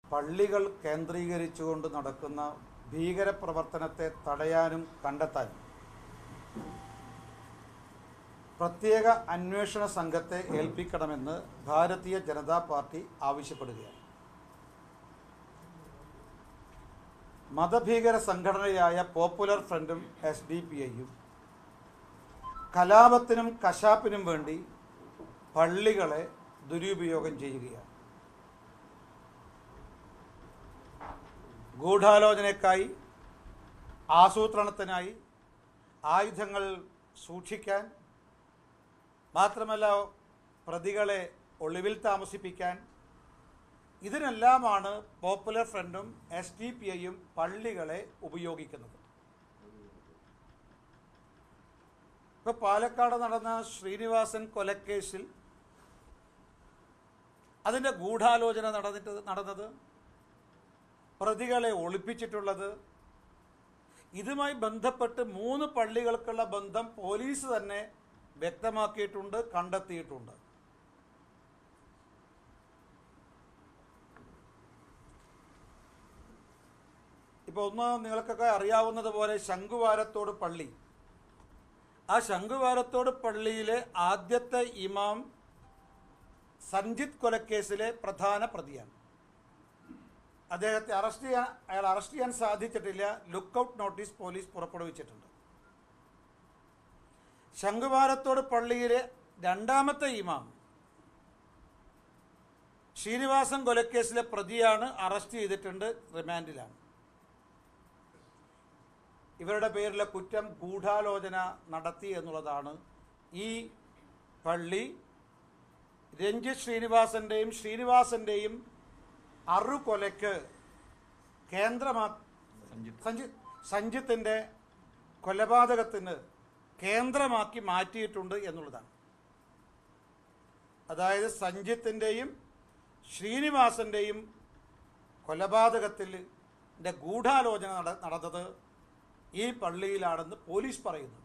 പള്ളികൾ കേന്ദ്രീകരിച്ചുകൊണ്ട് നടക്കുന്ന ഭീകരപ്രവർത്തനത്തെ തടയാനും കണ്ടെത്താനും പ്രത്യേക അന്വേഷണ സംഘത്തെ ഏൽപ്പിക്കണമെന്ന് ഭാരതീയ ജനതാ പാർട്ടി ആവശ്യപ്പെടുകയാണ് മതഭീകര സംഘടനയായ പോപ്പുലർ ഫ്രണ്ടും എസ് ഡി പി ഐയും കലാപത്തിനും കശാപ്പിനും വേണ്ടി പള്ളികളെ ദുരുപയോഗം ചെയ്യുകയാണ് ഗൂഢാലോചനയ്ക്കായി ആസൂത്രണത്തിനായി ആയുധങ്ങൾ സൂക്ഷിക്കാൻ മാത്രമല്ല പ്രതികളെ ഒളിവിൽ താമസിപ്പിക്കാൻ ഇതിനെല്ലാമാണ് പോപ്പുലർ ഫ്രണ്ടും എസ് ഡി പി ഐയും പള്ളികളെ ഉപയോഗിക്കുന്നത് ഇപ്പൊ പാലക്കാട് നടന്ന ശ്രീനിവാസൻ കൊലക്കേസിൽ അതിൻ്റെ ഗൂഢാലോചന നടന്നിട്ട് നടന്നത് പ്രതികളെ ഒളിപ്പിച്ചിട്ടുള്ളത് ഇതുമായി ബന്ധപ്പെട്ട് മൂന്ന് പള്ളികൾക്കുള്ള ബന്ധം പോലീസ് തന്നെ വ്യക്തമാക്കിയിട്ടുണ്ട് കണ്ടെത്തിയിട്ടുണ്ട് ഇപ്പോൾ ഒന്ന് നിങ്ങൾക്കൊക്കെ അറിയാവുന്നത് പോലെ ശംഖുവാരത്തോട് പള്ളി ആ ശംഖുവാരത്തോട് പള്ളിയിലെ ആദ്യത്തെ ഇമാം സഞ്ജിത് കൊലക്കേസിലെ പ്രധാന പ്രതിയാണ് അദ്ദേഹത്തെ അറസ്റ്റ് ചെയ്യാൻ അയാൾ അറസ്റ്റ് ചെയ്യാൻ സാധിച്ചിട്ടില്ല ലുക്കൌട്ട് നോട്ടീസ് പോലീസ് പുറപ്പെടുവിച്ചിട്ടുണ്ട് ശംഖുവാരത്തോട് പള്ളിയിലെ രണ്ടാമത്തെ ഇമാം ശ്രീനിവാസൻ കൊലക്കേസിലെ പ്രതിയാണ് അറസ്റ്റ് ചെയ്തിട്ടുണ്ട് റിമാൻഡിലാണ് ഇവരുടെ പേരിലെ കുറ്റം ഗൂഢാലോചന നടത്തി എന്നുള്ളതാണ് ഈ പള്ളി രഞ്ജിത്ത് ശ്രീനിവാസന്റെയും ശ്രീനിവാസന്റെയും അറുകൊലയ്ക്ക് കേന്ദ്രമാ സഞ്ജിത്ത് സഞ്ജിത്തിന്റെ കൊലപാതകത്തിന് കേന്ദ്രമാക്കി മാറ്റിയിട്ടുണ്ട് എന്നുള്ളതാണ് അതായത് സഞ്ജിത്തിൻ്റെയും ശ്രീനിവാസന്റെയും കൊലപാതകത്തിൽ ന്റെ ഗൂഢാലോചന നട നടന്നത് ഈ പള്ളിയിലാണെന്ന് പോലീസ് പറയുന്നു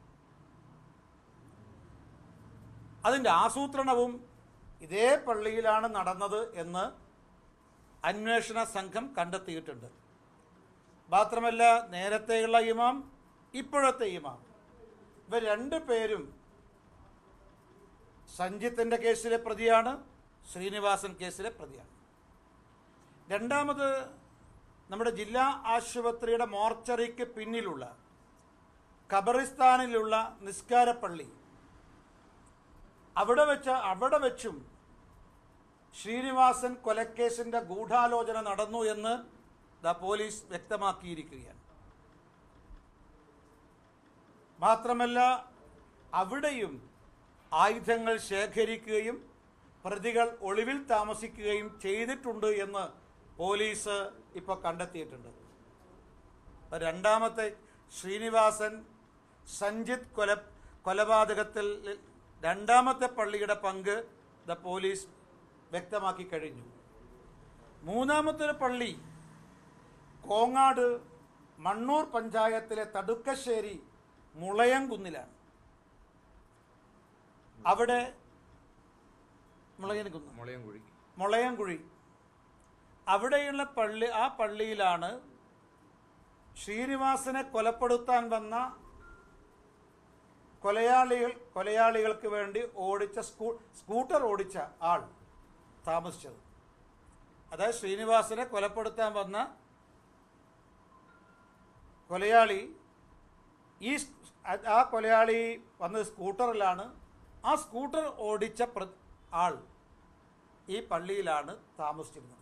അതിൻ്റെ ആസൂത്രണവും ഇതേ പള്ളിയിലാണ് നടന്നത് എന്ന് അന്വേഷണ സംഘം കണ്ടെത്തിയിട്ടുണ്ട് മാത്രമല്ല നേരത്തെയുള്ള ഇമാം ഇപ്പോഴത്തെ ഇമാം ഇവർ രണ്ടു പേരും സഞ്ജിത്തിന്റെ കേസിലെ പ്രതിയാണ് ശ്രീനിവാസൻ കേസിലെ പ്രതിയാണ് രണ്ടാമത് നമ്മുടെ ജില്ലാ ആശുപത്രിയുടെ മോർച്ചറിക്ക് പിന്നിലുള്ള ഖബറിസ്ഥാനിലുള്ള നിസ്കാരപ്പള്ളി അവിടെ വെച്ച് അവിടെ വെച്ചും ശ്രീനിവാസൻ കൊലക്കേസിന്റെ ഗൂഢാലോചന നടന്നു എന്ന് ദ പോലീസ് വ്യക്തമാക്കിയിരിക്കുകയാണ് മാത്രമല്ല അവിടെയും ആയുധങ്ങൾ ശേഖരിക്കുകയും പ്രതികൾ ഒളിവിൽ താമസിക്കുകയും ചെയ്തിട്ടുണ്ട് എന്ന് പോലീസ് ഇപ്പോൾ കണ്ടെത്തിയിട്ടുണ്ട് അപ്പൊ രണ്ടാമത്തെ ശ്രീനിവാസൻ സഞ്ജിത്ത് കൊല കൊലപാതകത്തിൽ രണ്ടാമത്തെ പള്ളിയുടെ പങ്ക് ദ പോലീസ് വ്യക്തമാക്കി കഴിഞ്ഞു മൂന്നാമത്തെ ഒരു പള്ളി കോങ്ങാട് മണ്ണൂർ പഞ്ചായത്തിലെ തടുക്കശ്ശേരി മുളയംകുന്നിലാണ് അവിടെ മുളയൻകുന്ന് മുളയംകുഴി മുളയംകുഴി അവിടെയുള്ള പള്ളി ആ പള്ളിയിലാണ് ശ്രീനിവാസനെ കൊലപ്പെടുത്താൻ വന്ന കൊലയാളികൾ കൊലയാളികൾക്ക് വേണ്ടി ഓടിച്ച സ്കൂ സ്കൂട്ടർ ഓടിച്ച ആൾ താമസിച്ചത് അതായത് ശ്രീനിവാസനെ കൊലപ്പെടുത്താൻ വന്ന കൊലയാളി ഈ സ്- ആ- ആ കൊലയാളി വന്നത് സ്കൂട്ടറിലാണ് ആ സ്കൂട്ടർ ഓടിച്ച പ്ര- ആൾ ഈ പള്ളിയിലാണ് താമസിച്ചിരുന്നത്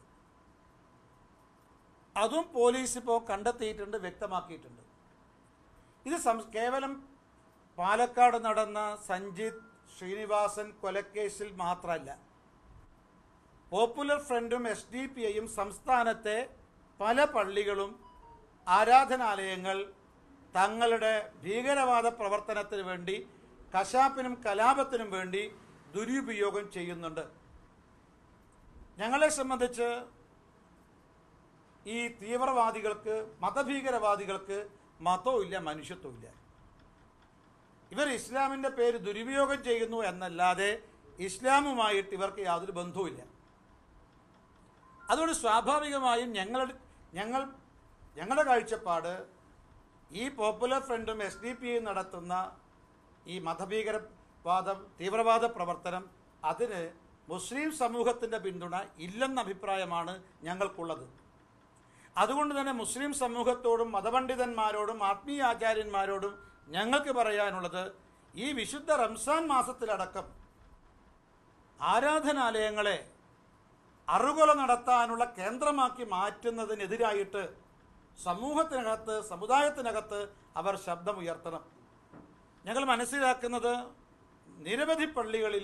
അതും പോലീസ് ഇപ്പോൾ കണ്ടെത്തിയിട്ടുണ്ട് വ്യക്തമാക്കിയിട്ടുണ്ട് ഇത് സം- കേവലം പാലക്കാട് നടന്ന സഞ്ജിത്ത് ശ്രീനിവാസൻ കൊലക്കേസിൽ മാത്രമല്ല പോപ്പുലർ ഫ്രണ്ടും എസ് ഡി പി ഐയും സംസ്ഥാനത്തെ പല പള്ളികളും ആരാധനാലയങ്ങൾ തങ്ങളുടെ ഭീകരവാദ പ്രവർത്തനത്തിന് വേണ്ടി കശാപ്പിനും കലാപത്തിനും വേണ്ടി ദുരുപയോഗം ചെയ്യുന്നുണ്ട് ഞങ്ങളെ സംബന്ധിച്ച് ഈ തീവ്രവാദികൾക്ക് മതഭീകരവാദികൾക്ക് മതവും ഇല്ല മനുഷ്യത്വവും ഇല്ല ഇവർ ഇസ്ലാമിൻ്റെ പേര് ദുരുപയോഗം ചെയ്യുന്നു എന്നല്ലാതെ ഇസ്ലാമുമായിട്ട് ഇവർക്ക് യാതൊരു ബന്ധവുമില്ല അതുകൊണ്ട് സ്വാഭാവികമായും ഞങ്ങൾ ഞങ്ങൾ ഞങ്ങളുടെ കാഴ്ചപ്പാട് ഈ പോപ്പുലർ ഫ്രണ്ടും എസ് ഡി പി ഐയും നടത്തുന്ന ഈ മതഭീകരവാദം തീവ്രവാദ പ്രവർത്തനം അതിന് മുസ്ലിം സമൂഹത്തിൻ്റെ പിന്തുണ ഇല്ലെന്ന അഭിപ്രായമാണ് ഞങ്ങൾക്കുള്ളത് അതുകൊണ്ട് തന്നെ മുസ്ലിം സമൂഹത്തോടും മതപണ്ഡിതന്മാരോടും ആത്മീയ ആചാര്യന്മാരോടും ഞങ്ങൾക്ക് പറയാനുള്ളത് ഈ വിശുദ്ധ റംസാൻ മാസത്തിലടക്കം ആരാധനാലയങ്ങളെ അറുകൊല നടത്താനുള്ള കേന്ദ്രമാക്കി മാറ്റുന്നതിനെതിരായിട്ട് സമൂഹത്തിനകത്ത് സമുദായത്തിനകത്ത് അവർ ശബ്ദമുയർത്തണം ഞങ്ങൾ മനസ്സിലാക്കുന്നത് നിരവധി പള്ളികളിൽ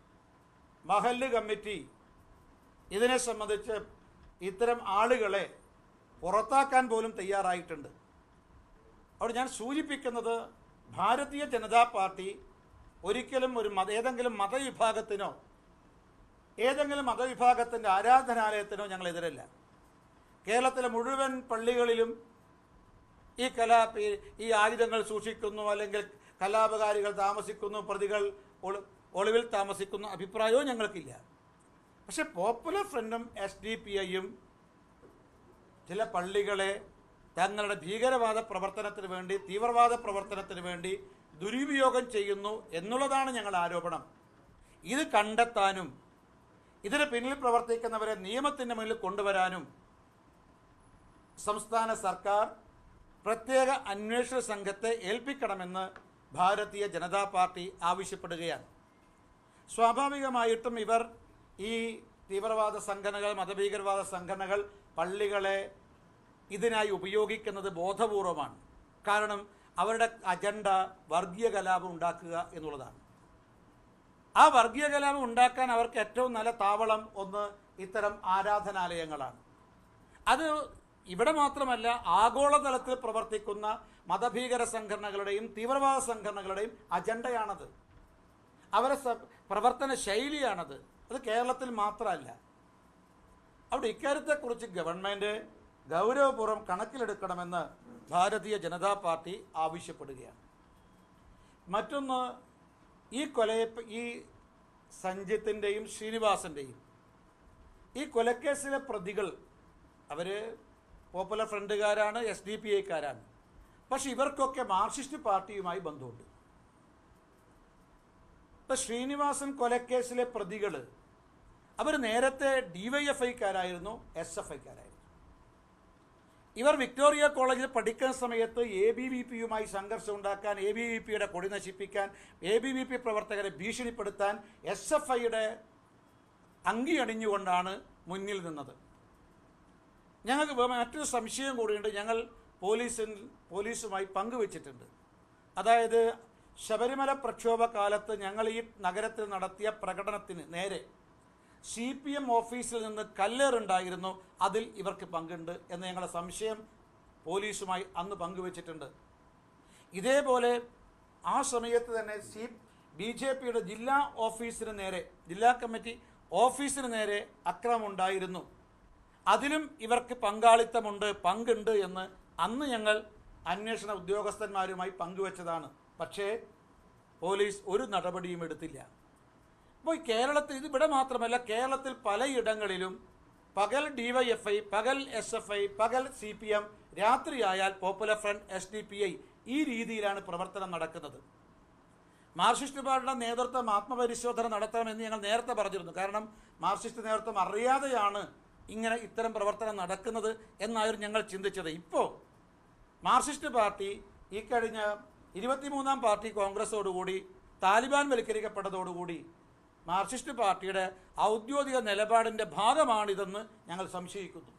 മഹല്ല് കമ്മിറ്റി ഇതിനെ സംബന്ധിച്ച് ഇത്തരം ആളുകളെ പുറത്താക്കാൻ പോലും തയ്യാറായിട്ടുണ്ട് അവിടെ ഞാൻ സൂചിപ്പിക്കുന്നത് ഭാരതീയ ജനതാ പാർട്ടി ഒരിക്കലും ഒരു മത ഏതെങ്കിലും മതവിഭാഗത്തിനോ ഏതെങ്കിലും മതവിഭാഗത്തിൻ്റെ ആരാധനാലയത്തിനോ ഞങ്ങൾ എതിരല്ല കേരളത്തിലെ മുഴുവൻ പള്ളികളിലും ഈ കലാ ഈ- ഈ ആയുധങ്ങൾ സൂക്ഷിക്കുന്നു അല്ലെങ്കിൽ കലാപകാരികൾ താമസിക്കുന്നു പ്രതികൾ ഒളി ഒളിവിൽ താമസിക്കുന്ന അഭിപ്രായവും ഞങ്ങൾക്കില്ല പക്ഷെ പോപ്പുലർ ഫ്രണ്ടും എസ് ഡി പി ഐയും ചില പള്ളികളെ തങ്ങളുടെ ഭീകരവാദ പ്രവർത്തനത്തിന് വേണ്ടി തീവ്രവാദ പ്രവർത്തനത്തിന് വേണ്ടി ദുരുപയോഗം ചെയ്യുന്നു എന്നുള്ളതാണ് ഞങ്ങളുടെ ആരോപണം ഇത് കണ്ടെത്താനും ഇതിന് പിന്നിൽ പ്രവർത്തിക്കുന്നവരെ നിയമത്തിൻ്റെ മുന്നിൽ കൊണ്ടുവരാനും സംസ്ഥാന സർക്കാർ പ്രത്യേക അന്വേഷണ സംഘത്തെ ഏൽപ്പിക്കണമെന്ന് ഭാരതീയ ജനതാ പാർട്ടി ആവശ്യപ്പെടുകയാണ് സ്വാഭാവികമായിട്ടും ഇവർ ഈ തീവ്രവാദ സംഘടനകൾ മതഭീകരവാദ സംഘടനകൾ പള്ളികളെ ഇതിനായി ഉപയോഗിക്കുന്നത് ബോധപൂർവമാണ് കാരണം അവരുടെ അജണ്ട വർഗീയ കലാപം ഉണ്ടാക്കുക എന്നുള്ളതാണ് ആ വർഗീയ കലാപം ഉണ്ടാക്കാൻ അവർക്ക് ഏറ്റവും നല്ല താവളം ഒന്ന് ഇത്തരം ആരാധനാലയങ്ങളാണ് അത് ഇവിടെ മാത്രമല്ല ആഗോളതലത്തിൽ പ്രവർത്തിക്കുന്ന മതഭീകര സംഘടനകളുടെയും തീവ്രവാദ സംഘടനകളുടെയും അജണ്ടയാണത് അവരെ സ- പ്രവർത്തന ശൈലിയാണത് അത് കേരളത്തിൽ മാത്രമല്ല അവിടെ ഇക്കാര്യത്തെക്കുറിച്ച് ഗവൺമെൻറ് ഗൗരവപൂർവ്വം കണക്കിലെടുക്കണമെന്ന് ഭാരതീയ ജനതാ പാർട്ടി ആവശ്യപ്പെടുകയാണ് മറ്റൊന്ന് ഈ കൊലയെ ഈ സഞ്ജിത്തിൻ്റെയും ശ്രീനിവാസൻ്റെയും ഈ കൊലക്കേസിലെ പ്രതികൾ അവർ പോപ്പുലർ ഫ്രണ്ടുകാരാണ് എസ് ഡി പി ഐക്കാരാണ് പക്ഷെ ഇവർക്കൊക്കെ മാർക്സിസ്റ്റ് പാർട്ടിയുമായി ബന്ധമുണ്ട് ഇപ്പം ശ്രീനിവാസൻ കൊലക്കേസിലെ പ്രതികൾ അവർ നേരത്തെ ഡിവൈഎഫ് ഐക്കാരായിരുന്നു എസ് എഫ് ഐക്കാരായിരുന്നു ഇവർ വിക്ടോറിയ കോളേജിൽ പഠിക്കുന്ന സമയത്ത് എ ബി വി പിയുമായി സംഘർഷം ഉണ്ടാക്കാൻ എ ബി വി പിയുടെ കൊടി നശിപ്പിക്കാൻ എ ബി വി പി പ്രവർത്തകരെ ഭീഷണിപ്പെടുത്താൻ എസ് എഫ് ഐയുടെ അങ്കി അണിഞ്ഞുകൊണ്ടാണ് മുന്നിൽ നിന്നത് ഞങ്ങൾക്ക് വേ- മറ്റൊരു സംശയം കൂടിയുണ്ട് ഞങ്ങൾ പോലീസിൽ പോലീസുമായി പങ്കുവച്ചിട്ടുണ്ട് അതായത് ശബരിമല പ്രക്ഷോഭ കാലത്ത് ഞങ്ങൾ ഈ നഗരത്തിൽ നടത്തിയ പ്രകടനത്തിന് നേരെ സി പി എം ഓഫീസിൽ നിന്ന് കല്ലേറുണ്ടായിരുന്നു അതിൽ ഇവർക്ക് പങ്കുണ്ട് എന്ന് ഞങ്ങളുടെ സംശയം പോലീസുമായി അന്ന് പങ്കുവച്ചിട്ടുണ്ട് ഇതേപോലെ ആ സമയത്ത് തന്നെ സി ബി ജെ പിയുടെ ജില്ലാ ഓഫീസിന് നേരെ ജില്ലാ കമ്മിറ്റി ഓഫീസിന് നേരെ അക്രമമുണ്ടായിരുന്നു അതിലും ഇവർക്ക് പങ്കാളിത്തമുണ്ട് പങ്കുണ്ട് എന്ന് അന്ന് ഞങ്ങൾ അന്വേഷണ ഉദ്യോഗസ്ഥന്മാരുമായി പങ്കുവച്ചതാണ് പക്ഷേ പോലീസ് ഒരു നടപടിയും എടുത്തില്ല അപ്പോൾ ഈ കേരളത്തിൽ ഇത് ഇവിടെ മാത്രമല്ല കേരളത്തിൽ പലയിടങ്ങളിലും പകൽ ഡിവൈഎഫ്ഐ പകൽ എസ് എഫ് ഐ പകൽ സി പി എം രാത്രിയായാൽ popular front S D P I ഈ രീതിയിലാണ് പ്രവർത്തനം നടക്കുന്നത് മാർക്സിസ്റ്റ് പാർട്ടിയുടെ നേതൃത്വം ആത്മപരിശോധന നടത്തണമെന്ന് ഞങ്ങൾ നേരത്തെ പറഞ്ഞിരുന്നു കാരണം മാർക്സിസ്റ്റ് നേതൃത്വം അറിയാതെയാണ് ഇങ്ങനെ ഇത്തരം പ്രവർത്തനം നടക്കുന്നത് എന്നായിരുന്നു ഞങ്ങൾ ചിന്തിച്ചത് ഇപ്പോൾ മാർക്സിസ്റ്റ് പാർട്ടി ഈ കഴിഞ്ഞ ഇരുപത്തിമൂന്നാം പാർട്ടി കോൺഗ്രസോടുകൂടി താലിബാൻ വൽക്കരിക്കപ്പെട്ടതോടുകൂടി മാർക്സിസ്റ്റ് പാർട്ടിയുടെ ഔദ്യോഗിക നിലപാടിൻ്റെ ഭാഗമാണിതെന്ന് ഞങ്ങൾ സംശയിക്കുന്നു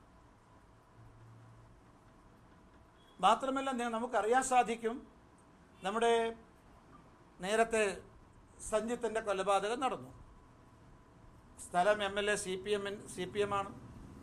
മാത്രമല്ല നെ- നമുക്കറിയാൻ സാധിക്കും നമ്മുടെ നേരത്തെ സഞ്ജിത്തിൻ്റെ കൊലപാതകം നടന്നു സ്ഥലം M L A C P എമ്മിൻ സി പി എം ആണ്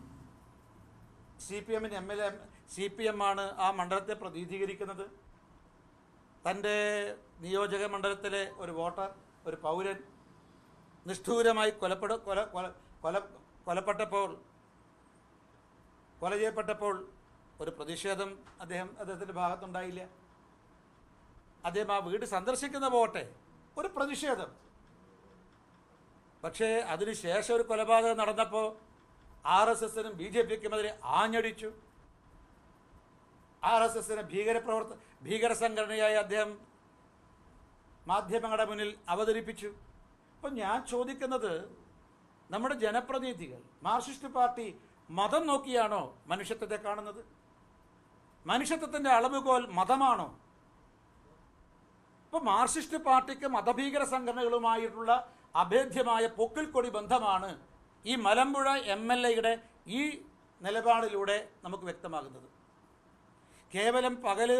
സി പി എമ്മിന് M L A C P M ആണ് ആ മണ്ഡലത്തെ പ്രതിനിധീകരിക്കുന്നത് തൻ്റെ നിയോജക മണ്ഡലത്തിലെ ഒരു വോട്ടർ ഒരു പൗരൻ നിഷ്ഠൂരമായി കൊലപ്പെട കൊല കൊല കൊല കൊലപ്പെട്ടപ്പോൾ കൊല ചെയ്യപ്പെട്ടപ്പോൾ ഒരു പ്രതിഷേധം അദ്ദേഹം അദ്ദേഹത്തിൻ്റെ ഭാഗത്തുണ്ടായില്ല അദ്ദേഹം ആ വീട് സന്ദർശിക്കുന്ന പോട്ടെ ഒരു പ്രതിഷേധം പക്ഷേ അതിനുശേഷം ഒരു കൊലപാതകം നടന്നപ്പോൾ ആർ എസ് എസിനും ബി ജെ പിക്കുമെതിരെ ആഞ്ഞടിച്ചു ആർ എസ് എസിനെ ഭീകരപ്രവർത്ത ഭീകര സംഘടനയായി അദ്ദേഹം മാധ്യമങ്ങളുടെ മുന്നിൽ അവതരിപ്പിച്ചു അപ്പം ഞാൻ ചോദിക്കുന്നത് നമ്മുടെ ജനപ്രതിനിധികൾ മാർക്സിസ്റ്റ് പാർട്ടി മതം നോക്കിയാണോ മനുഷ്യത്വത്തെ കാണുന്നത് മനുഷ്യത്വത്തിൻ്റെ അളവുകോൽ മതമാണോ ഇപ്പൊ മാർക്സിസ്റ്റ് പാർട്ടിക്ക് മതഭീകര സംഘടനകളുമായിട്ടുള്ള അഭേദ്യമായ പൊക്കിൾക്കൊടി ബന്ധമാണ് ഈ മലമ്പുഴ എം എൽ എയുടെ ഈ നിലപാടിലൂടെ നമുക്ക് വ്യക്തമാകുന്നത് കേവലം പകല്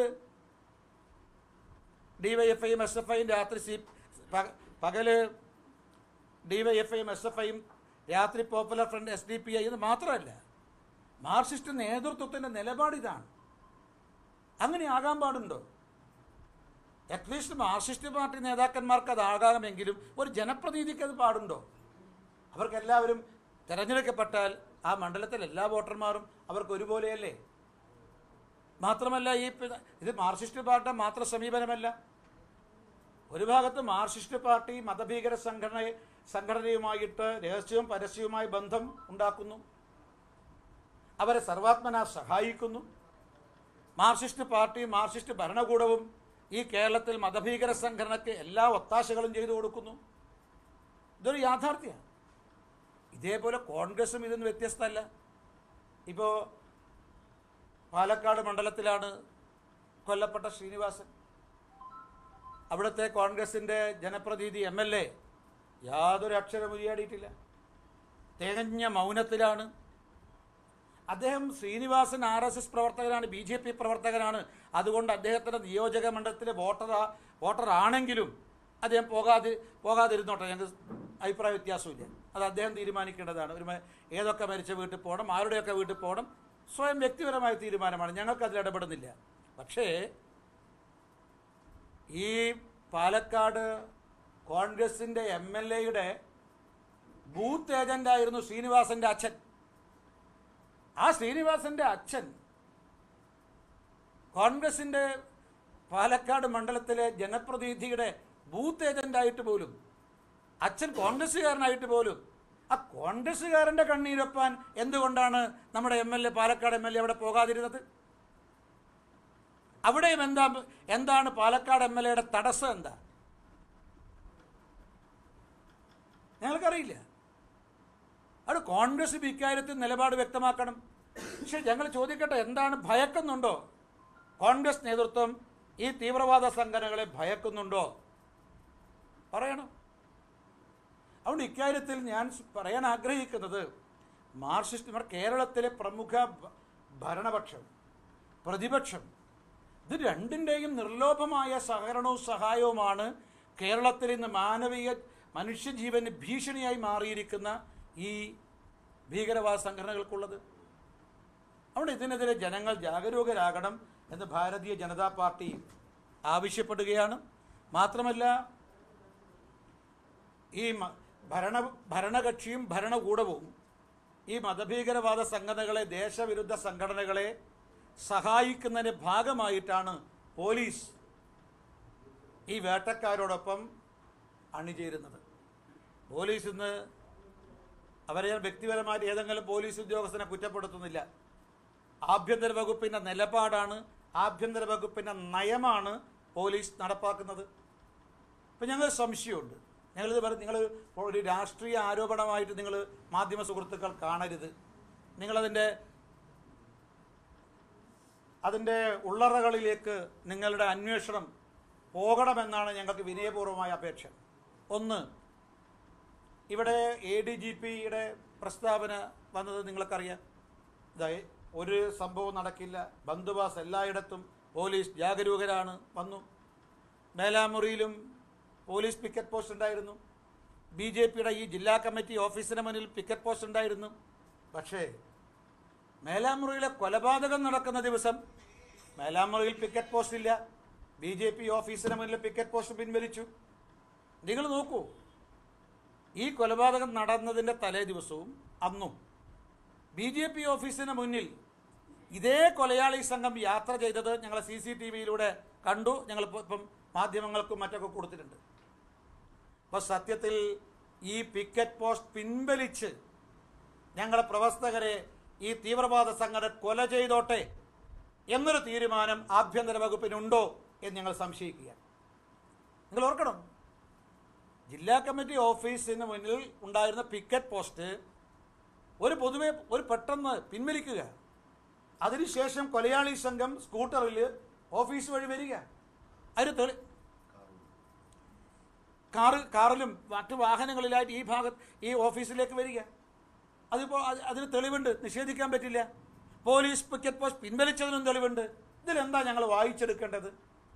ഡിവൈഎഫ്ഐയും എസ് എഫ് ഐയും രാത്രി സി പ- പകല് ഡിവൈഎഫ്ഐയും എസ് എഫ് ഐയും രാത്രി popular front S D P I എന്ന് മാത്രമല്ല മാർക്സിസ്റ്റ് നേതൃത്വത്തിൻ്റെ നിലപാടിതാണ് അങ്ങനെ ആകാൻ പാടുണ്ടോ അറ്റ്ലീസ്റ്റ് മാർക്സിസ്റ്റ് പാർട്ടി നേതാക്കന്മാർക്ക് അതാകാമെങ്കിലും ഒരു ജനപ്രതിനിധിക്ക് അത് പാടുണ്ടോ അവർക്കെല്ലാവരും തിരഞ്ഞെടുക്കപ്പെട്ടാൽ ആ മണ്ഡലത്തിൽ എല്ലാ വോട്ടർമാരും അവർക്ക് ഒരുപോലെയല്ലേ മാത്രമല്ല ഈ പി- ഇത് മാർക്സിസ്റ്റ് പാർട്ടിയുടെ മാത്രം സമീപനമല്ല ഒരു ഭാഗത്ത് മാർക്സിസ്റ്റ് പാർട്ടി മതഭീകര സംഘടന സംഘടനയുമായിട്ട് രഹസ്യവും പരസ്യവുമായി ബന്ധം ഉണ്ടാക്കുന്നു അവരെ സർവാത്മന സഹായിക്കുന്നു മാർക്സിസ്റ്റ് പാർട്ടിയും മാർക്സിസ്റ്റ് ഭരണകൂടവും ഈ കേരളത്തിൽ മതഭീകര സംഘടനയ്ക്ക് എല്ലാ ഒത്താശകളും ചെയ്തു കൊടുക്കുന്നു ഇതൊരു യാഥാർത്ഥ്യമാണ് ഇതേപോലെ കോൺഗ്രസും ഇതിന് വ്യത്യസ്തമല്ല ഇപ്പോൾ പാലക്കാട് മണ്ഡലത്തിലാണ് കൊല്ലപ്പെട്ട ശ്രീനിവാസൻ അവിടുത്തെ കോൺഗ്രസിൻ്റെ ജനപ്രതിനിധി എം എൽ എ യാതൊരു അക്ഷരം ഉരിയാടിയിട്ടില്ല തികഞ്ഞ മൗനത്തിലാണ് അദ്ദേഹം ശ്രീനിവാസൻ ആർ എസ് എസ് പ്രവർത്തകനാണ് ബി ജെ പി പ്രവർത്തകനാണ് അതുകൊണ്ട് അദ്ദേഹത്തിൻ്റെ നിയോജക മണ്ഡലത്തിലെ വോട്ടർ വോട്ടർ ആണെങ്കിലും അദ്ദേഹം പോകാതെ പോകാതിരുന്നോട്ടെ ഞങ്ങൾക്ക് അഭിപ്രായ വ്യത്യാസമില്ല അത് അദ്ദേഹം തീരുമാനിക്കേണ്ടതാണ് ഒരു മ- ഏതൊക്കെ മരിച്ച വീട്ടിൽ പോകണം ആരുടെയൊക്കെ വീട്ടിൽ പോകണം സ്വയം വ്യക്തിപരമായ തീരുമാനമാണ് ഞങ്ങൾക്ക് അതിൽ ഇടപെടുന്നില്ല പക്ഷേ ഈ പാലക്കാട് കോൺഗ്രസിൻ്റെ എം എൽ എയുടെ ബൂത്ത് ഏജൻ്റായിരുന്നു ശ്രീനിവാസൻ്റെ അച്ഛൻ ആ ശ്രീനിവാസന്റെ അച്ഛൻ കോൺഗ്രസിന്റെ പാലക്കാട് മണ്ഡലത്തിലെ ജനപ്രതിനിധിയുടെ ബൂത്ത് ഏജന്റായിട്ട് പോലും അച്ഛൻ കോൺഗ്രസ്സുകാരനായിട്ട് പോലും ആ കോൺഗ്രസ്സുകാരന്റെ കണ്ണീരൊപ്പാൻ എന്തുകൊണ്ടാണ് നമ്മുടെ M L A Palakkad M L A അവിടെ പോകാതിരുന്നത് അവിടെയും എന്താ എന്താണ് പാലക്കാട് എം എൽ എയുടെ തടസ്സം എന്താ ഞങ്ങൾക്കറിയില്ല അത് കോൺഗ്രസ് ഇക്കാര്യത്തിൽ നിലപാട് വ്യക്തമാക്കണം പക്ഷെ ഞങ്ങൾ ചോദിക്കട്ടെ എന്താണ് ഭയക്കുന്നുണ്ടോ കോൺഗ്രസ് നേതൃത്വം ഈ തീവ്രവാദ സംഘടനകളെ ഭയക്കുന്നുണ്ടോ പറയണം അതുകൊണ്ട് ഇക്കാര്യത്തിൽ ഞാൻ സ് പറയാൻ ആഗ്രഹിക്കുന്നത് മാർക്സിസ്റ്റ് കേരളത്തിലെ പ്രമുഖ ഭ- ഭരണപക്ഷം പ്രതിപക്ഷം ഇത് രണ്ടിൻ്റെയും നിർലോഭമായ സഹകരണവും സഹായവുമാണ് കേരളത്തിൽ ഇന്ന് മാനവീയ മനുഷ്യജീവന് ഭീഷണിയായി മാറിയിരിക്കുന്ന ഈ ഭീകരവാദ സംഘടനകൾക്കുള്ളത് അതുകൊണ്ട് ഇതിനെതിരെ ജനങ്ങൾ ജാഗരൂകരാകണം എന്ന് ഭാരതീയ ജനതാ പാർട്ടി ആവശ്യപ്പെടുകയാണ് മാത്രമല്ല ഈ മ- ഭരണ ഭരണകക്ഷിയും ഭരണകൂടവും ഈ മതഭീകരവാദ സംഘടനകളെ ദേശവിരുദ്ധ സംഘടനകളെ സഹായിക്കുന്നതിൻ്റെ ഭാഗമായിട്ടാണ് പോലീസ് ഈ വേട്ടക്കാരോടൊപ്പം അണിചേരുന്നത് പോലീസ് ഇന്ന് അവരെ ഞാൻ വ്യക്തിപരമായിട്ട് ഏതെങ്കിലും പോലീസ് ഉദ്യോഗസ്ഥനെ കുറ്റപ്പെടുത്തുന്നില്ല ആഭ്യന്തര വകുപ്പിൻ്റെ നിലപാടാണ് ആഭ്യന്തര വകുപ്പിൻ്റെ നയമാണ് പോലീസ് നടപ്പാക്കുന്നത് ഇപ്പം ഞങ്ങൾ സംശയമുണ്ട് ഞങ്ങളിത് പറ നിങ്ങൾ ഒരു രാഷ്ട്രീയ ആരോപണമായിട്ട് നിങ്ങൾ മാധ്യമ സുഹൃത്തുക്കൾ കാണരുത് നിങ്ങളതിൻ്റെ അതിൻ്റെ ഉള്ളറകളിലേക്ക് നിങ്ങളുടെ അന്വേഷണം പോകണമെന്നാണ് ഞങ്ങൾക്ക് വിനയപൂർവ്വമായ അപേക്ഷ ഒന്ന് ഇവിടെ എ ഡി ജി പിയുടെ പ്രസ്താവന വന്നത് നിങ്ങൾക്കറിയാം ഇതായി ഒരു സംഭവം നടക്കില്ല ബന്ദോബാസ് എല്ലായിടത്തും പോലീസ് ജാഗരൂകരാണ് വന്നു മേലാമുറിയിലും പോലീസ് പിക്കറ്റ് പോസ്റ്റ് ഉണ്ടായിരുന്നു ബി ജെ പിയുടെ ഈ ജില്ലാ കമ്മിറ്റി ഓഫീസിന് മുന്നിൽ പിക്കറ്റ് പോസ്റ്റ് ഉണ്ടായിരുന്നു പക്ഷേ മേലാമുറിയിലെ കൊലപാതകം നടക്കുന്ന ദിവസം മേലാമുറിയിൽ പിക്കറ്റ് പോസ്റ്റ് ഇല്ല ബി ജെ പി ഓഫീസിന് മുന്നിൽ പിക്കറ്റ് പോസ്റ്റ് പിൻവലിച്ചു നിങ്ങൾ നോക്കൂ ഈ കൊലപാതകം നടന്നതിൻ്റെ തലേ ദിവസവും അന്നും ബി ജെ പി ഓഫീസിന് മുന്നിൽ ഇതേ കൊലയാളി സംഘം യാത്ര ചെയ്തത് ഞങ്ങൾ സി സി ടി വിയിലൂടെ കണ്ടു ഞങ്ങൾ ഇപ്പം ഇപ്പം മാധ്യമങ്ങൾക്കും മറ്റൊക്കെ കൊടുത്തിട്ടുണ്ട് അപ്പോൾ സത്യത്തിൽ ഈ പിക്കറ്റ് പോസ്റ്റ് പിൻവലിച്ച് ഞങ്ങളുടെ പ്രവർത്തകരെ ഈ തീവ്രവാദ സംഘടന കൊല ചെയ്തോട്ടെ എന്നൊരു തീരുമാനം ആഭ്യന്തര വകുപ്പിനുണ്ടോ എന്ന് ഞങ്ങൾ സംശയിക്കുക നിങ്ങൾ ഓർക്കണം ജില്ലാ കമ്മിറ്റി ഓഫീസിന് മുന്നിൽ ഉണ്ടായിരുന്ന പിക്കറ്റ് പോസ്റ്റ് ഒരു പൊതുവെ ഒരു പെട്ടെന്ന് പിൻവലിക്കുക അതിനുശേഷം കൊലയാളി സംഘം സ്കൂട്ടറിൽ ഓഫീസ് വഴി വരിക അതിന് തെളി കാറ് കാറിലും മറ്റു വാഹനങ്ങളിലായിട്ട് ഈ ഭാഗത്ത് ഈ ഓഫീസിലേക്ക് വരിക അതിപ്പോൾ അത് അതിന് തെളിവുണ്ട് നിഷേധിക്കാൻ പറ്റില്ല പോലീസ് പിക്കറ്റ് പോസ്റ്റ് പിൻവലിച്ചതിനും തെളിവുണ്ട് ഇതിലെന്താ ഞങ്ങൾ വായിച്ചെടുക്കേണ്ടത്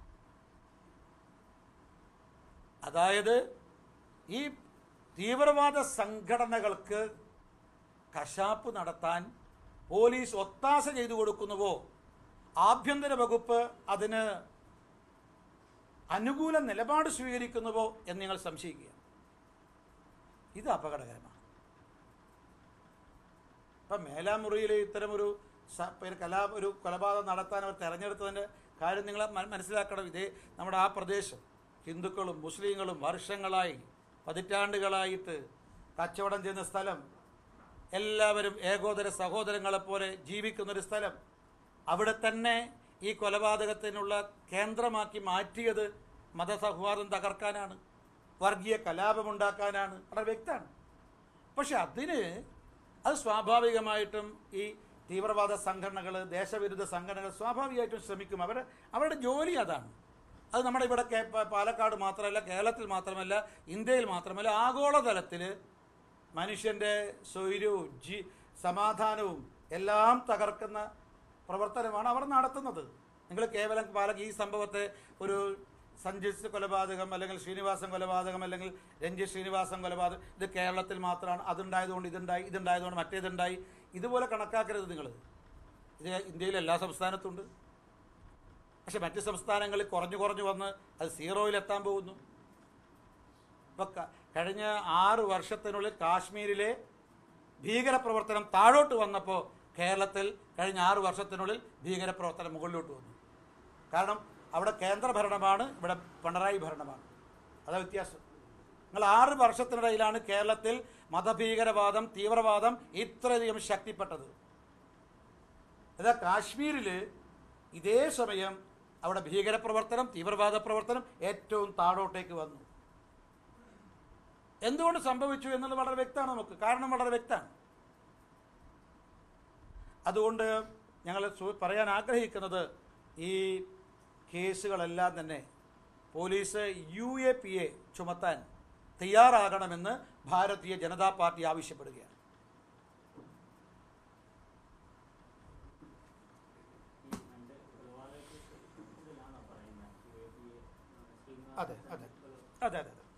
അതായത് ഈ തീവ്രവാദ സംഘടനകൾക്ക് കശാപ്പ് നടത്താൻ പോലീസ് ഒത്താശ ചെയ്തു കൊടുക്കുന്നുവോ ആഭ്യന്തര വകുപ്പ് അതിന് അനുകൂല നിലപാട് സ്വീകരിക്കുന്നുവോ എന്ന് നിങ്ങൾ സംശയിക്കുക ഇത് അപകടകരമാണ് ഇപ്പം മേലാമുറിയിൽ ഇത്തരമൊരു സ- പിന്നെ കലാ ഒരു കൊലപാതകം നടത്താൻ അവർ തെരഞ്ഞെടുത്തതിൻ്റെ കാര്യം നിങ്ങൾ മന- മനസ്സിലാക്കണം ഇതേ നമ്മുടെ ആ പ്രദേശം ഹിന്ദുക്കളും മുസ്ലിങ്ങളും വർഷങ്ങളായി പതിറ്റാണ്ടുകളായിട്ട് കച്ചവടം ചെയ്യുന്ന സ്ഥലം എല്ലാവരും ഏകോദര സഹോദരങ്ങളെപ്പോലെ ജീവിക്കുന്നൊരു സ്ഥലം അവിടെ തന്നെ ഈ കൊലപാതകത്തിനുള്ള കേന്ദ്രമാക്കി മാറ്റിയത് മതസൗഹാർദ്ദം തകർക്കാനാണ് വർഗീയ കലാപമുണ്ടാക്കാനാണ് വളരെ വ്യക്തമാണ് പക്ഷെ അതിന് അത് സ്വാഭാവികമായിട്ടും ഈ തീവ്രവാദ സംഘടനകൾ ദേശവിരുദ്ധ സംഘടനകൾ സ്വാഭാവികമായിട്ടും ശ്രമിക്കും അവരുടെ അവരുടെ ജോലി അതാണ് അത് നമ്മുടെ ഇവിടെ കേ- പ- പാലക്കാട് മാത്രമല്ല കേരളത്തിൽ മാത്രമല്ല ഇന്ത്യയിൽ മാത്രമല്ല ആഗോളതലത്തിൽ മനുഷ്യൻ്റെ സ്വൈര്യവും ജി സമാധാനവും എല്ലാം തകർക്കുന്ന പ്രവർത്തനമാണ് അവർ നടത്തുന്നത് നിങ്ങൾ കേവലം പാലക്ക് ഈ സംഭവത്തെ ഒരു സഞ്ജിത്ത് കൊലപാതകം അല്ലെങ്കിൽ ശ്രീനിവാസൻ കൊലപാതകം അല്ലെങ്കിൽ രഞ്ജിത്ത് ശ്രീനിവാസൻ കൊലപാതകം ഇത് കേരളത്തിൽ മാത്രമാണ് അതുണ്ടായതുകൊണ്ട് ഇതുണ്ടായി ഇതുണ്ടായതുകൊണ്ട് മറ്റേതുണ്ടായി ഇതുപോലെ കണക്കാക്കരുത് നിങ്ങൾ ഇത് ഇന്ത്യയിലെ എല്ലാ സംസ്ഥാനത്തുണ്ട് പക്ഷെ മറ്റ് സംസ്ഥാനങ്ങളിൽ കുറഞ്ഞു കുറഞ്ഞു വന്ന് അത് സീറോയിലെത്താൻ പോകുന്നു ഇപ്പൊ ക- കഴിഞ്ഞ ആറ് വർഷത്തിനുള്ളിൽ കാശ്മീരിലെ ഭീകരപ്രവർത്തനം താഴോട്ട് വന്നപ്പോൾ കേരളത്തിൽ കഴിഞ്ഞ ആറ് വർഷത്തിനുള്ളിൽ ഭീകരപ്രവർത്തനം മുകളിലോട്ട് വന്നു കാരണം അവിടെ കേന്ദ്രഭരണമാണ് ഇവിടെ പിണറായി ഭരണമാണ് അതാ വ്യത്യാസം നിങ്ങൾ ആറ് വർഷത്തിനിടയിലാണ് കേരളത്തിൽ മതഭീകരവാദം തീവ്രവാദം ഇത്രയധികം ശക്തിപ്പെട്ടത് ഇതാ കാശ്മീരിൽ ഇതേ സമയം അവിടെ ഭീകരപ്രവർത്തനം തീവ്രവാദ പ്രവർത്തനം ഏറ്റവും താഴോട്ടേക്ക് വന്നു എന്തുകൊണ്ട് സംഭവിച്ചു എന്നുള്ളത് വളരെ വ്യക്തമാണ് നമുക്ക് കാരണം വളരെ വ്യക്തമാണ് അതുകൊണ്ട് ഞങ്ങൾ സു- പറയാൻ ആഗ്രഹിക്കുന്നത് ഈ കേസുകളെല്ലാം തന്നെ police U A P A ചുമത്താൻ തയ്യാറാകണമെന്ന് ഭാരതീയ ജനതാ പാർട്ടി ആവശ്യപ്പെടുകയാണ് അതെ അതെ അതെ അതെ അതെ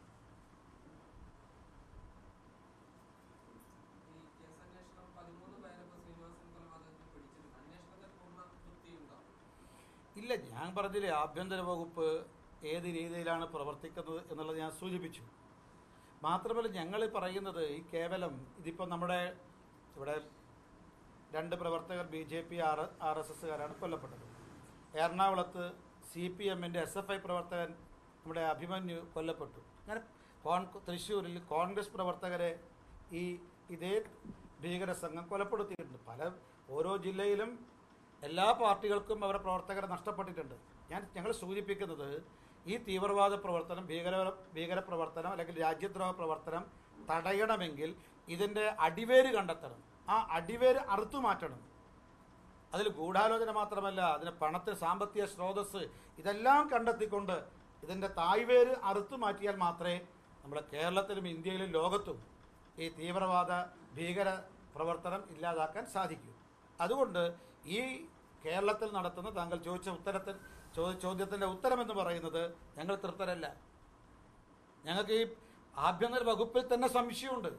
ഈ കേസന്വേഷണം പതിമൂന്ന് പേരെ ഇപ്പൊ ശ്രീനിവാസൻ കൊലപാതകത്തിൽ പിടിച്ചിട്ടുണ്ട് അന്വേഷണത്തിൽ പൂർണ്ണ തൃപ്തിയുണ്ടോ ഇല്ല ഞാൻ പറഞ്ഞില്ലേ ആഭ്യന്തര വകുപ്പ് ഏത് രീതിയിലാണ് പ്രവർത്തിക്കുന്നത് എന്നുള്ളത് ഞാൻ സൂചിപ്പിച്ചു മാത്രമല്ല ഞങ്ങൾ പറയുന്നത് ഈ കേവലം ഇതിപ്പോൾ നമ്മുടെ ഇവിടെ രണ്ട് പ്രവർത്തകർ B J P R R S എസ്സുകാരാണ് കൊല്ലപ്പെട്ടത് എറണാകുളത്ത് സി പി എമ്മിൻ്റെ എസ് എഫ് ഐ പ്രവർത്തകൻ നമ്മുടെ അഭിമന്യു കൊല്ലപ്പെട്ടു അങ്ങനെ കോൺ തൃശ്ശൂരിൽ കോൺഗ്രസ് പ്രവർത്തകരെ ഈ ഇതേ ഭീകര സംഘം കൊലപ്പെടുത്തിയിട്ടുണ്ട് പല ഓരോ ജില്ലയിലും എല്ലാ പാർട്ടികൾക്കും അവരുടെ പ്രവർത്തകരെ നഷ്ടപ്പെട്ടിട്ടുണ്ട് ഞാൻ ഞങ്ങൾ സൂചിപ്പിക്കുന്നത് ഈ തീവ്രവാദ പ്രവർത്തനം ഭീകര ഭീകര പ്രവർത്തനം അല്ലെങ്കിൽ രാജ്യദ്രോഹ പ്രവർത്തനം തടയണമെങ്കിൽ ഇതിൻ്റെ അടിവേര് കണ്ടെത്തണം ആ അടിവേര് അറുത്തു മാറ്റണം അതിൽ ഗൂഢാലോചന മാത്രമല്ല അതിന് പണത്തിന് സാമ്പത്തിക സ്രോതസ് ഇതെല്ലാം കണ്ടെത്തിക്കൊണ്ട് ഇതിൻ്റെ തായ്വേര് അറുത്തു മാറ്റിയാൽ മാത്രമേ നമ്മുടെ കേരളത്തിലും ഇന്ത്യയിലും ലോകത്തും ഈ തീവ്രവാദ ഭീകര പ്രവർത്തനം ഇല്ലാതാക്കാൻ സാധിക്കൂ അതുകൊണ്ട് ഈ കേരളത്തിൽ നടത്തുന്ന താങ്കൾ ചോദിച്ച ഉത്തരത്തിൽ ചോ- ചോദ്യത്തിൻ്റെ ഉത്തരമെന്ന് പറയുന്നത് ഞങ്ങൾ തൃപ്തരല്ല ഞങ്ങൾക്ക് ഈ ആഭ്യന്തര വകുപ്പിൽ തന്നെ സംശയമുണ്ട്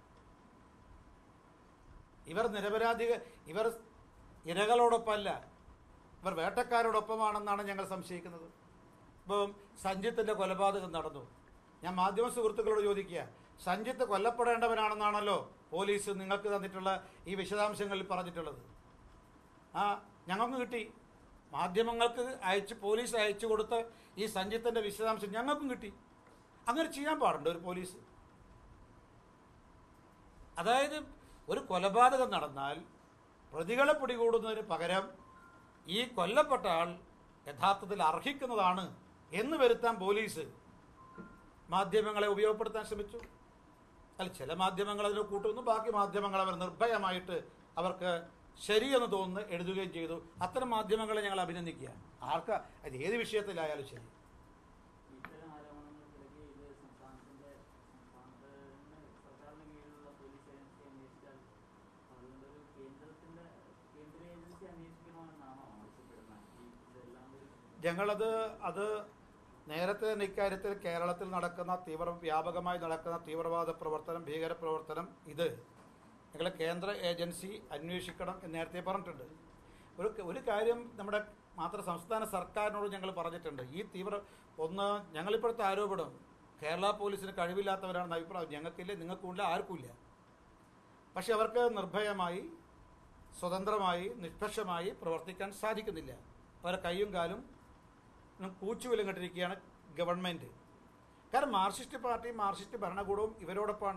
ഇവർ നിരപരാധി ഇവർ ഇരകളോടൊപ്പമല്ല ഇവർ വേട്ടക്കാരോടൊപ്പമാണെന്നാണ് ഞങ്ങൾ സംശയിക്കുന്നത് ഇപ്പം സഞ്ജിത്തിൻ്റെ കൊലപാതകം നടന്നു ഞാൻ മാധ്യമ സുഹൃത്തുക്കളോട് ചോദിക്കുക സഞ്ജിത്ത് കൊല്ലപ്പെടേണ്ടവനാണെന്നാണല്ലോ പോലീസ് നിങ്ങൾക്ക് തന്നിട്ടുള്ള ഈ വിശദാംശങ്ങളിൽ പറഞ്ഞിട്ടുള്ളത് ആ ഞങ്ങൾക്ക് കിട്ടി മാധ്യമങ്ങൾക്ക് അയച്ച് പോലീസ് അയച്ചു കൊടുത്ത ഈ സഞ്ജിത്തിൻ്റെ വിശദാംശം ഞങ്ങൾക്കും കിട്ടി അങ്ങനെ ചെയ്യാൻ പാടുണ്ട് ഒരു പോലീസ് അതായത് ഒരു കൊലപാതകം നടന്നാൽ പ്രതികളെ പിടികൂടുന്നതിന് പകരം ഈ കൊല്ലപ്പെട്ട ആൾ യഥാർത്ഥത്തിൽ അർഹിക്കുന്നതാണ് എന്ന് വരുത്താൻ പോലീസ് മാധ്യമങ്ങളെ ഉപയോഗപ്പെടുത്താൻ ശ്രമിച്ചു അല്ല ചില മാധ്യമങ്ങൾ അതിന് കൂട്ടുന്നു ബാക്കി മാധ്യമങ്ങൾ അവർ നിർഭയമായിട്ട് അവർക്ക് ശരിയെന്ന് തോന്നുന്നു എഴുതുകയും ചെയ്തു അത്തരം മാധ്യമങ്ങളെ ഞങ്ങൾ അഭിനന്ദിക്കുക ആർക്കാ അത് ഏത് വിഷയത്തിലായാലും ശരി ഇത്തരം ആരോപണങ്ങൾക്കിടയ്ക്ക് ഇത് സംസ്ഥാനത്തിന്റെ സംസ്ഥാനത്തിന് സർക്കാരിന് കീഴിലുള്ള പോലീസ് ഏജൻസി അന്വേഷിച്ചാൽ അതുകൊണ്ടൊരു കേന്ദ്രത്തിന്റെ കേന്ദ്ര ഏജൻസി അന്വേഷിക്കണമെന്നാണോ ആവശ്യപ്പെടുന്നത് ഈ ഇതെല്ലാം ഒരു ഞങ്ങളത് അത് നേരത്തെ തന്നെ ഇക്കാര്യത്തിൽ കേരളത്തിൽ നടക്കുന്ന തീവ്ര വ്യാപകമായി നടക്കുന്ന തീവ്രവാദ പ്രവർത്തനം ഭീകര പ്രവർത്തനം ഇത് ഞങ്ങൾ കേന്ദ്ര ഏജൻസി അന്വേഷിക്കണം എന്ന് നേരത്തെ പറഞ്ഞിട്ടുണ്ട് ഒരു ഒരു കാര്യം നമ്മുടെ മാത്ര സംസ്ഥാന സർക്കാരിനോട് ഞങ്ങൾ പറഞ്ഞിട്ടുണ്ട് ഈ തീവ്ര ഒന്ന് ഞങ്ങളിപ്പോഴത്തെ ആരോപണം കേരള പോലീസിന് കഴിവില്ലാത്തവരാണെന്ന അഭിപ്രായം ഞങ്ങൾക്കില്ല നിങ്ങൾക്കുമില്ല ആർക്കുമില്ല പക്ഷെ അവർക്ക് നിർഭയമായി സ്വതന്ത്രമായി നിഷ്പക്ഷമായി പ്രവർത്തിക്കാൻ സാധിക്കുന്നില്ല അവരെ കൈയും കാലും കൂച്ചുവിലും കെട്ടിരിക്കുകയാണ് ഗവൺമെൻറ് കാരണം മാർക്സിസ്റ്റ് പാർട്ടി മാർക്സിസ്റ്റ് ഭരണകൂടവും ഇവരോടൊപ്പമാണ്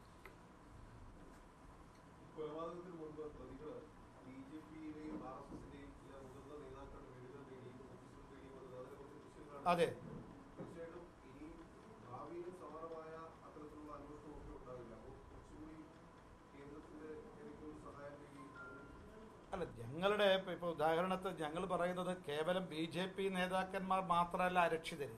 കൊലപാതകത്തിന് മുൻപ് പ്രതികള് ബി ജെ പിയിലെയും ആർ എസ് എസിന്റെയും ചില മുതിർന്ന നേതാക്കളുടെ വീടുകൾ തേടിയും ഓഫീസുകൾ തേടിയും വന്നത് അതിനെക്കുറിച്ച് ദൃശ്യങ്ങളാണ് അതെ തീർച്ചയായിട്ടും ഇനി ഭാവിയിലും സമാനമായ അത്തരത്തിലുള്ള അന്വേഷണമൊക്കെ ഉണ്ടാവില്ല അപ്പോൾ കുറച്ചുകൂടി കേന്ദ്രത്തിന്റെ ഏതെങ്കിലും ഒരു സഹായം തേടി അതിന് അല്ല ഞങ്ങളുടെ ഇപ്പോൾ ഇപ്പോൾ ഉദാഹരണത്തിന് ഞങ്ങൾ പറയുന്നത് കേവലം ബി ജെ പി നേതാക്കന്മാർ മാത്രമല്ല അരക്ഷിതർ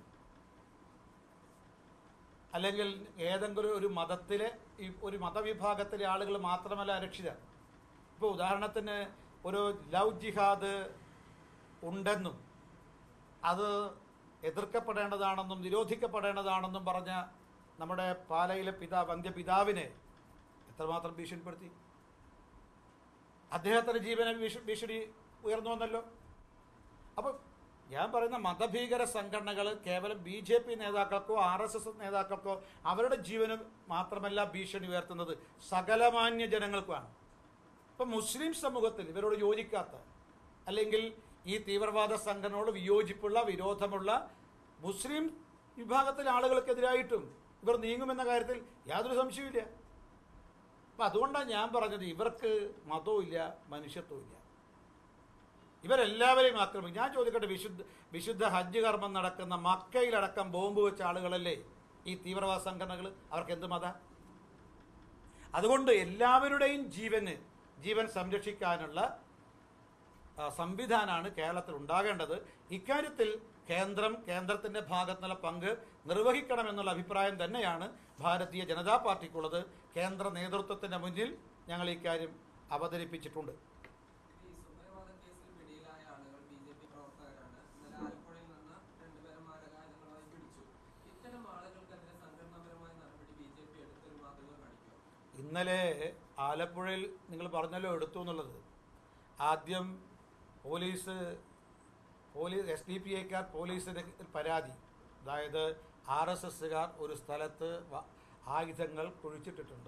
അല്ലെങ്കിൽ ഏതെങ്കിലും ഒരു മതത്തിലെ ഈ ഒരു മതവിഭാഗത്തിലെ ആളുകൾ മാത്രമല്ല അരക്ഷിതർ ഇപ്പോൾ ഉദാഹരണത്തിന് ഒരു ലവ് ജിഹാദ് ഉണ്ടെന്നും അത് എതിർക്കപ്പെടേണ്ടതാണെന്നും നിരോധിക്കപ്പെടേണ്ടതാണെന്നും പറഞ്ഞ നമ്മുടെ പാലയിലെ പിതാവ് അന്ത്യപിതാവിനെ എത്രമാത്രം ഭീഷണിപ്പെടുത്തി അദ്ദേഹത്തിന്റെ ജീവന ഭീഷ- ഭീഷണി ഉയർന്നു വന്നല്ലോ അപ്പം ഞാൻ പറയുന്ന മതഭീകര സംഘടനകൾ കേവലം ബി ജെ പി നേതാക്കൾക്കോ ആർ എസ് എസ് നേതാക്കൾക്കോ അവരുടെ ജീവന് മാത്രമല്ല ഭീഷണി ഉയർത്തുന്നത് സകലമാന്യ ജനങ്ങൾക്കുമാണ് ഇപ്പം മുസ്ലിം സമൂഹത്തിൽ ഇവരോട് യോജിക്കാത്ത അല്ലെങ്കിൽ ഈ തീവ്രവാദ സംഘടനയോട് വിയോജിപ്പുള്ള വിരോധമുള്ള മുസ്ലിം വിഭാഗത്തിലെ ആളുകൾക്കെതിരായിട്ടും ഇവർ നീങ്ങുമെന്ന കാര്യത്തിൽ യാതൊരു സംശയവുമില്ല അപ്പം അതുകൊണ്ടാണ് ഞാൻ പറഞ്ഞത് ഇവർക്ക് മതവും ഇല്ല മനുഷ്യത്വവും ഇല്ല ഇവരെല്ലാവരെയും ആക്രമിക്കും ഞാൻ ചോദിക്കട്ടെ വിശുദ്ധ വിശുദ്ധ ഹജ്ജ് കർമ്മം നടക്കുന്ന മക്കയിലടക്കം ബോംബ് വെച്ച ആളുകളല്ലേ ഈ തീവ്രവാദ സംഘടനകൾ അവർക്ക് എന്ത് മത അതുകൊണ്ട് എല്ലാവരുടെയും ജീവന് ജീവൻ സംരക്ഷിക്കാനുള്ള ആ, സംവിധാനമാണ് കേരളത്തിൽ ഉണ്ടാകേണ്ടത് ഇക്കാര്യത്തിൽ കേന്ദ്രം കേന്ദ്രത്തിന്റെ ഭാഗത്തുനിന്നുള്ള പങ്ക് നിർവഹിക്കണമെന്നുള്ള അഭിപ്രായം തന്നെയാണ് ഭാരതീയ ജനതാ പാർട്ടിക്കുള്ളത് കേന്ദ്ര നേതൃത്വത്തിന്റെ മുന്നിൽ ഞങ്ങൾ ഇക്കാര്യം അവതരിപ്പിച്ചിട്ടുണ്ട് ഈ സുമയവാദ കേസിൽ പിടിയിലായ ആളുകൾ ബി ജെ പി പ്രവർത്തകരാണ് ഇന്നലെ ആലപ്പുഴയിൽ നിന്ന് രണ്ടുപേരെ മാരകായുധങ്ങളായി പിടിച്ചു ഇത്തരം ആളുകൾക്കെതിരെ സംഘടനാപരമായ നടപടി ബി ജെ പി എടുത്തൊരു മാതൃക കാണിക്കും ഇന്നലെ ആലപ്പുഴയിൽ നിങ്ങൾ പറഞ്ഞല്ലോ എടുത്തു എന്നുള്ളത് ആദ്യം police police S D P ഐക്കാർ പോലീസിന് പരാതി അതായത് ആർ എസ് എസ്സുകാർ ഒരു സ്ഥലത്ത് വ- ആയുധങ്ങൾ കുഴിച്ചിട്ടിട്ടുണ്ട്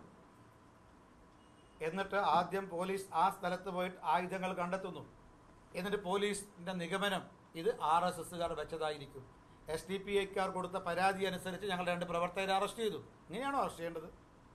എന്നിട്ട് ആദ്യം പോലീസ് ആ സ്ഥലത്ത് പോയിട്ട് ആയുധങ്ങൾ കണ്ടെത്തുന്നു എന്നിട്ട് പോലീസിന്റെ നിഗമനം ഇത് ആർ എസ് എസ്സുകാർ വെച്ചതായിരിക്കും എസ് ഡി പി ഐക്കാർ കൊടുത്ത പരാതി അനുസരിച്ച് ഞങ്ങൾ രണ്ട് പ്രവർത്തകരെ അറസ്റ്റ് ചെയ്തു ഇങ്ങനെയാണോ അറസ്റ്റ് ചെയ്യേണ്ടത്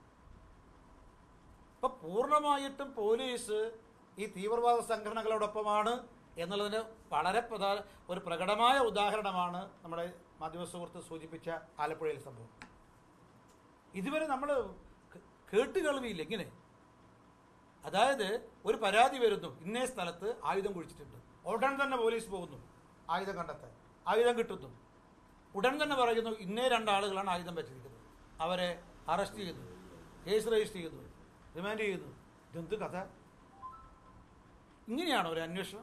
ഇപ്പൊ പൂർണ്ണമായിട്ടും പോലീസ് ഈ തീവ്രവാദ സംഘടനകളോടൊപ്പമാണ് എന്നുള്ളതിന് വളരെ പ്രധാന ഒരു പ്രകടമായ ഉദാഹരണമാണ് നമ്മുടെ മാധ്യമ സുഹൃത്ത് സൂചിപ്പിച്ച ആലപ്പുഴയിലെ സംഭവം ഇതുവരെ നമ്മൾ കേട്ട് കേൾവിയില്ല ഇങ്ങനെ അതായത് ഒരു പരാതി വരുന്നു ഇന്നേ സ്ഥലത്ത് ആയുധം കുഴിച്ചിട്ടുണ്ട് ഉടൻ തന്നെ പോലീസ് പോകുന്നു ആയുധം കണ്ടെത്താൻ ആയുധം കിട്ടുന്നു ഉടൻ തന്നെ പറയുന്നു ഇന്നേ രണ്ടാളുകളാണ് ആയുധം വെച്ചിരിക്കുന്നത് അവരെ അറസ്റ്റ് ചെയ്യുന്നു കേസ് രജിസ്റ്റർ ചെയ്യുന്നു റിമാൻഡ് ചെയ്യുന്നു ഇതെന്ത് കഥ ഇങ്ങനെയാണോ ഒരു അന്വേഷണം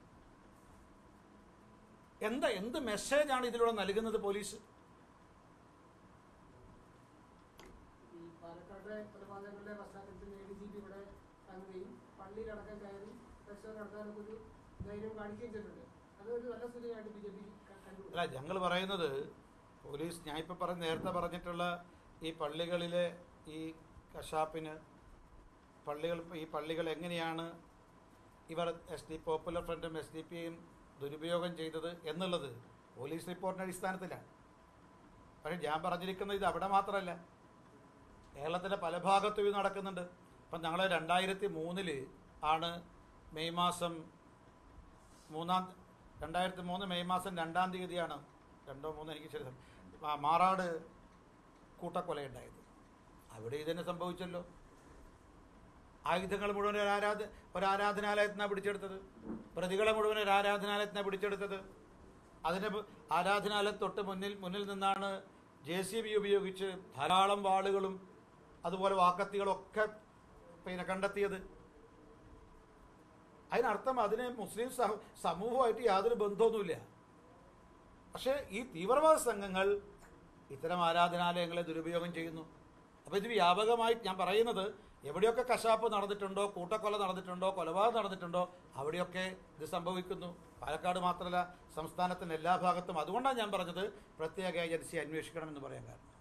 എന്താ എന്ത് മെസ്സേജാണ് ഇതിലൂടെ നൽകുന്നത് പോലീസ് ഈ പാലക്കാട്ടെ കൊലപാതകങ്ങളുടെ പശ്ചാത്തലത്തിൽ എ ഡി ജി പി ഇവിടെ തങ്ങുകയും പള്ളിയിലടക്കം കയറി പരിശോധന നടത്താനൊക്കെ ഒരു ധൈര്യം കാണിക്കുകയും ചെയ്തിട്ടുണ്ട് അതൊരു നല്ല സൂചനയായിട്ട് ബി ജെ പി കണ്ടു അല്ല ഞങ്ങൾ പറയുന്നത് പോലീസ് ഞാൻ ഇപ്പം പറഞ്ഞ നേരത്തെ പറഞ്ഞിട്ടുള്ള ഈ പള്ളികളിലെ ഈ കശാപ്പിന് പള്ളികൾ ഈ പള്ളികൾ എങ്ങനെയാണ് ഇവർ എസ് ഡി പോപ്പുലർ ഫ്രണ്ടും എസ് ഡി പിയും ദുരുപയോഗം ചെയ്തത് എന്നുള്ളത് പോലീസ് റിപ്പോർട്ടിൻ്റെ അടിസ്ഥാനത്തിലാണ് പക്ഷേ ഞാൻ പറഞ്ഞിരിക്കുന്നത് ഇത് അവിടെ മാത്രമല്ല കേരളത്തിൻ്റെ പല ഭാഗത്തും ഇത് നടക്കുന്നുണ്ട് അപ്പം ഞങ്ങൾ രണ്ടായിരത്തി മൂന്നില് ആണ് മെയ് മാസം മൂന്നാം രണ്ടായിരത്തി മൂന്ന് മെയ് മാസം രണ്ടാം തീയതിയാണ് രണ്ടോ മൂന്നോ എനിക്ക് ശരി മാ- മാറാട് കൂട്ടക്കൊലയുണ്ടായത് അവിടെ ഇതന്നെ സംഭവിച്ചല്ലോ ആയുധങ്ങൾ മുഴുവൻ ഒരു ആരാധ ഒരു ആരാധനാലയത്തിനാണ് പിടിച്ചെടുത്തത് പ്രതികളെ മുഴുവൻ ഒരു ആരാധനാലയത്തിനാണ് പിടിച്ചെടുത്തത് അതിന് പ് ആരാധനാലയം തൊട്ട് മുന്നിൽ മുന്നിൽ നിന്നാണ് ജെ സി ബി ഉപയോഗിച്ച് ധാരാളം വാളുകളും അതുപോലെ വാക്കത്തികളൊക്കെ പിന്നെ കണ്ടെത്തിയത് അതിനർത്ഥം അതിന് മുസ്ലിം സഹ- സമൂഹമായിട്ട് യാതൊരു ബന്ധമൊന്നുമില്ല പക്ഷേ ഈ തീവ്രവാദ സംഘങ്ങൾ ഇത്തരം ആരാധനാലയങ്ങളെ ദുരുപയോഗം ചെയ്യുന്നു അപ്പോൾ ഇത് വ്യാപകമായി ഞാൻ പറയുന്നത് എവിടെയൊക്കെ കശാപ്പ് നടന്നിട്ടുണ്ടോ കൂട്ടക്കൊല നടന്നിട്ടുണ്ടോ കൊലപാതകം നടന്നിട്ടുണ്ടോ അവിടെയൊക്കെ ഇത് സംഭവിക്കുന്നു പാലക്കാട് മാത്രമല്ല സംസ്ഥാനത്തിൻ്റെ എല്ലാ ഭാഗത്തും അതുകൊണ്ടാണ് ഞാൻ പറഞ്ഞത് പ്രത്യേക ഏജൻസി അന്വേഷിക്കണമെന്ന് പറയാൻ കാരണം